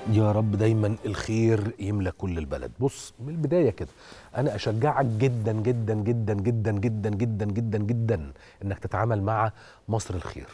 يا رب دايما الخير يملى كل البلد بص من البدايه كده انا اشجعك جدا جدا جدا جدا جدا جدا جدا جدا انك تتعامل مع مصر الخير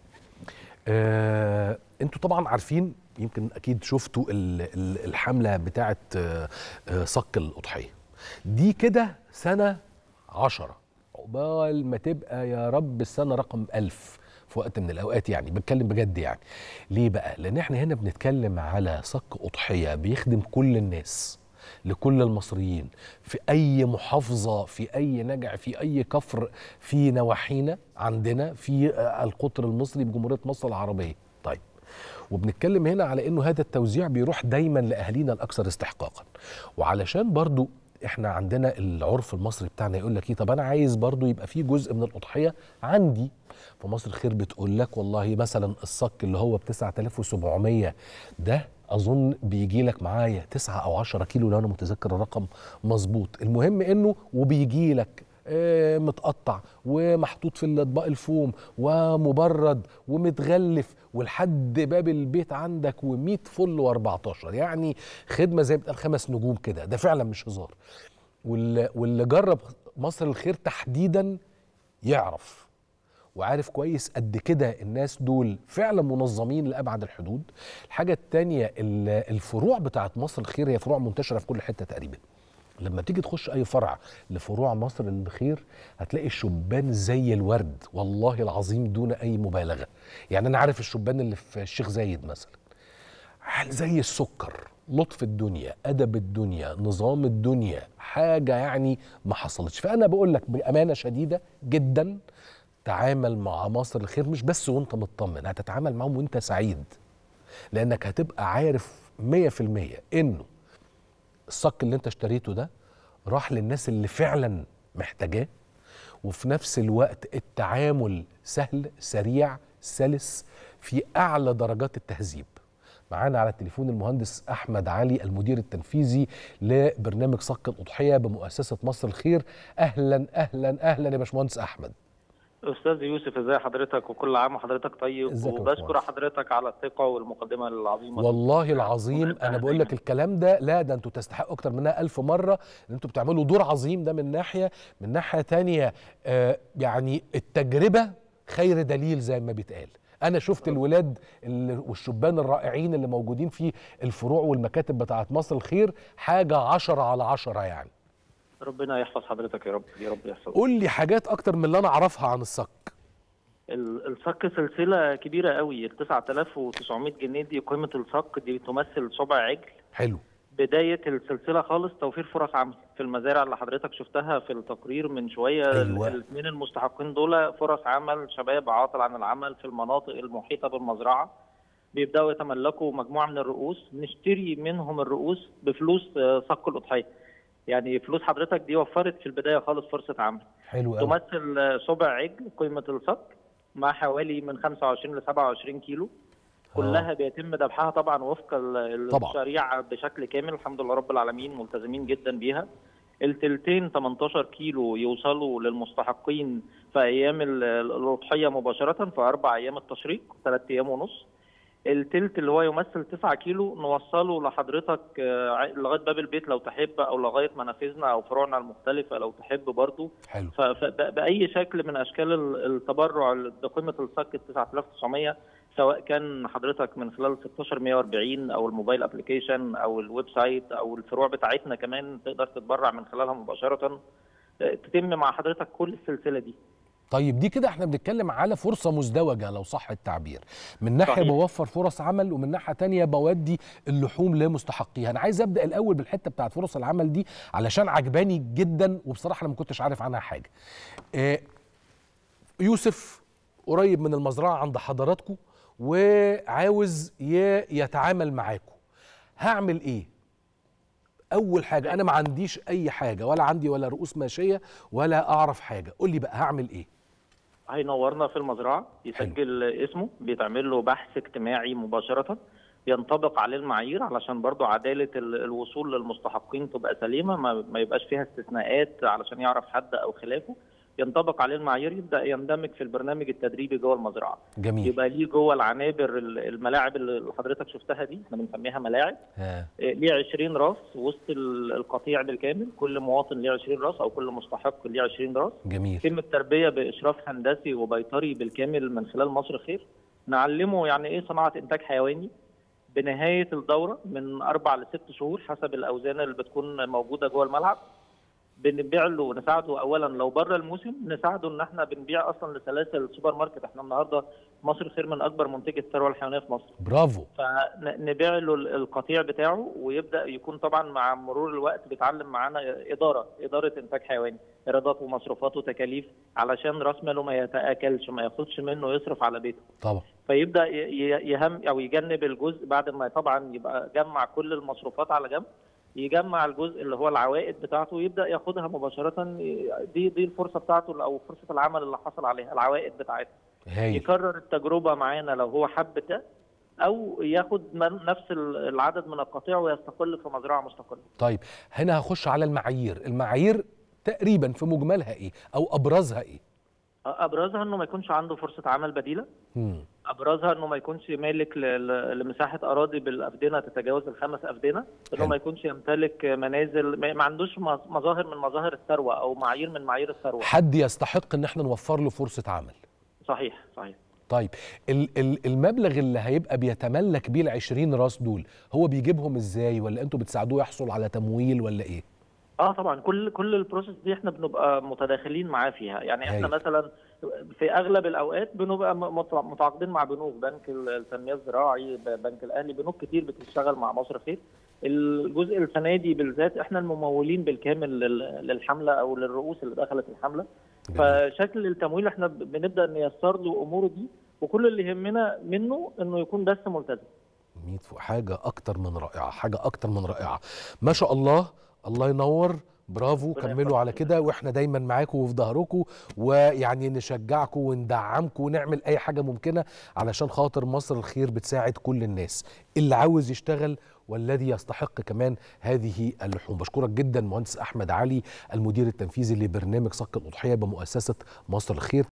آه، انتوا طبعا عارفين يمكن اكيد شفتوا ال- ال- الحمله بتاعه آه، آه، صك الاضحيه دي كده سنه عشرة عقبال ما تبقى يا رب السنه رقم ألف في وقت من الاوقات يعني بتكلم بجد يعني ليه بقى لان احنا هنا بنتكلم على صك اضحيه بيخدم كل الناس لكل المصريين في اي محافظه في اي نجع في اي كفر في نواحينا عندنا في آه، القطر المصري بجمهوريه مصر العربيه طيب وبنتكلم هنا على انه هذا التوزيع بيروح دايما لاهالينا الاكثر استحقاقا وعلشان برضو احنا عندنا العرف المصري بتاعنا يقول لك ايه طب انا عايز برضو يبقى في جزء من الاضحيه عندي فمصر الخير بتقول لك والله مثلا الصك اللي هو ب 9700 ده اظن بيجي لك معايا 9 او 10 كيلو لو انا متذكر الرقم مظبوط المهم انه وبيجي لك آه، متقطع ومحطوط في الاطباق الفوم ومبرد ومتغلف ولحد باب البيت عندك و100 فل و14 يعني خدمه زي ما بتقال خمس نجوم كده ده فعلا مش هزار واللي, واللي جرب مصر الخير تحديدا يعرف وعارف كويس قد كده الناس دول فعلا منظمين لابعد الحدود الحاجه التانية ال- الفروع بتاعت مصر الخير هي فروع منتشره في كل حته تقريبا لما تيجي تخش اي فرع لفروع مصر الخير هتلاقي الشبان زي الورد والله العظيم دون اي مبالغه يعني انا عارف الشبان اللي في الشيخ زايد مثلا زي السكر لطف الدنيا ادب الدنيا نظام الدنيا حاجه يعني ما حصلتش فانا بقول لك بامانه شديده جدا تعامل مع مصر الخير مش بس وانت مطمن هتتعامل معاهم وانت سعيد لانك هتبقى عارف 100% انه الصك اللي انت اشتريته ده راح للناس اللي فعلا محتاجاه وفي نفس الوقت التعامل سهل سريع سلس في اعلى درجات التهذيب معانا على التليفون المهندس احمد علي المدير التنفيذي لبرنامج صك الاضحيه بمؤسسه مصر الخير اهلا اهلا اهلا يا باشمهندس احمد استاذ يوسف ازي حضرتك وكل عام وحضرتك طيب ازيك يا وبشكر باشمهندس. حضرتك على الثقه والمقدمه العظيمه دي. والله العظيم انا بقول لك الكلام ده لا ده انتوا تستحقوا اكتر منها ألف مره ان انتوا بتعملوا دور عظيم ده من ناحيه من ناحيه تانية آه يعني التجربه خير دليل زي ما بيتقال انا شفت الولاد اللي والشبان الرائعين اللي موجودين في الفروع والمكاتب بتاعت مصر الخير حاجه عشرة على عشرة يعني ربنا يحفظ حضرتك يا رب يا رب يحفظك قول لي حاجات اكتر من اللي انا اعرفها عن الصك ال- الصك سلسله كبيره قوي ال 9900 جنيه دي قيمه الصك دي بتمثل صبع عجل حلو بدايه السلسله خالص توفير فرص عمل في المزارع اللي حضرتك شفتها في التقرير من شويه أيوة. الاثنين المستحقين دول فرص عمل شباب عاطل عن العمل في المناطق المحيطه بالمزرعه بيبداوا يتملكوا مجموعه من الرؤوس نشتري منهم الرؤوس بفلوس آه، صك الاضحيه يعني فلوس حضرتك دي وفرت في البدايه خالص فرصه عمل حلو قوي تمثل آه، صبع عجل قيمه الصك مع حوالي من 25 ل 27 كيلو كلها بيتم ذبحها طبعا وفق ال- طبعا. الشريعه بشكل كامل الحمد لله رب العالمين ملتزمين جدا بيها التلتين 18 كيلو يوصلوا للمستحقين في ايام ال- الاضحيه مباشره في اربع ايام التشريق ثلاث ايام ونص التلت اللي هو يمثل 9 كيلو نوصله لحضرتك آه، ع- لغايه باب البيت لو تحب او لغايه منافذنا او فروعنا المختلفه لو تحب برضو حلو فبأي شكل من أشكال ال- التبرع بقيمة الصك 9900 سواء كان حضرتك من خلال 16140 أو الموبايل ابلكيشن أو الويب سايت أو الفروع بتاعتنا كمان تقدر تتبرع من خلالها مباشرة آه، تتم مع حضرتك كل السلسلة دي طيب دي كده احنا بنتكلم على فرصة مزدوجة لو صح التعبير من ناحية صحيح. بوفر فرص عمل ومن ناحية تانية بودي اللحوم لمستحقيها انا عايز ابدأ الاول بالحتة بتاعت فرص العمل دي علشان عجباني جدا وبصراحة انا ما كنتش عارف عنها حاجة اه يوسف قريب من المزرعة عند حضراتكم وعاوز ي- يتعامل معاكم هعمل ايه اول حاجة انا ما عنديش اي حاجة ولا عندي ولا رؤوس ماشية ولا اعرف حاجة قول لي بقى هعمل ايه هينورنا في المزرعة يسجل اسمه بيتعمل له بحث اجتماعي مباشرة ينطبق عليه المعايير علشان برضو عدالة ال- الوصول للمستحقين تبقى سليمة ما, ما يبقاش فيها استثناءات علشان يعرف حد أو خلافه ينطبق عليه المعايير يبدا يندمج في البرنامج التدريبي جوه المزرعه جميل يبقى ليه جوه العنابر ال- الملاعب اللي حضرتك شفتها دي احنا بنسميها ملاعب ها إيه، ليه 20 راس وسط ال- القطيع بالكامل كل مواطن ليه 20 راس او كل مستحق ليه 20 راس جميل يتم التربيه باشراف هندسي وبيطري بالكامل من خلال مصر خير نعلمه يعني ايه صناعه انتاج حيواني بنهايه الدوره من اربع لست شهور حسب الاوزان اللي بتكون موجوده جوه الملعب بنبيع له نساعده اولا لو بره الموسم نساعده ان احنا بنبيع اصلا لسلاسل السوبر ماركت احنا النهارده مصر خير من اكبر منتجي الثروه الحيوانيه في مصر برافو فنبيع له القطيع بتاعه ويبدا يكون طبعا مع مرور الوقت بيتعلم معانا اداره اداره انتاج حيواني ايرادات ومصروفات وتكاليف علشان راس ماله ما يتاكلش ما ياخدش منه يصرف على بيته طبعا فيبدا ي- ي- يهم او يجنب الجزء بعد ما طبعا يبقى جمع كل المصروفات على جنب يجمع الجزء اللي هو العوائد بتاعته ويبدا ياخدها مباشره دي دي الفرصه بتاعته او فرصه العمل اللي حصل عليها العوائد بتاعتها هايل يكرر التجربه معانا لو هو حب ده او ياخد من نفس العدد من القطيع ويستقل في مزرعه مستقله طيب هنا هخش على المعايير المعايير تقريبا في مجملها ايه او ابرزها ايه ابرزها انه ما يكونش عنده فرصه عمل بديله مم. ابرزها انه ما يكونش مالك ل- ل- لمساحه اراضي بالافدنه تتجاوز الخمس افدنه انه حلو. ما يكونش يمتلك منازل ما ما عندوش مظ- مظاهر من مظاهر الثروه او معايير من معايير الثروه حد يستحق ان احنا نوفر له فرصه عمل صحيح صحيح طيب ال ال المبلغ اللي هيبقى بيتملك بيه ال 20 راس دول هو بيجيبهم ازاي ولا انتوا بتساعدوه يحصل على تمويل ولا ايه اه طبعا كل كل البروسيس دي احنا بنبقى متداخلين معاه فيها يعني احنا هايل. مثلا في اغلب الاوقات بنبقى م- مت- متعاقدين مع بنوك بنك التنميه الزراعي ب- بنك الاهلي بنوك كتير بتشتغل مع مصر خير الجزء الفنادي بالذات احنا الممولين بالكامل لل- للحمله او للرؤوس اللي دخلت الحمله جميل. فشكل التمويل احنا ب- بنبدا نيسر له اموره دي وكل اللي يهمنا منه انه يكون بس ملتزم ميت فوق حاجه اكتر من رائعه حاجه اكتر من رائعه ما شاء الله الله ينور برافو ربنا كملوا يخليك. على كده واحنا دايما معاكم وفي ظهركم ويعني نشجعكم وندعمكم ونعمل اي حاجه ممكنه علشان خاطر مصر الخير بتساعد كل الناس اللي عاوز يشتغل والذي يستحق كمان هذه اللحوم بشكرك جدا مهندس احمد علي المدير التنفيذي لبرنامج صك الاضحيه بمؤسسه مصر الخير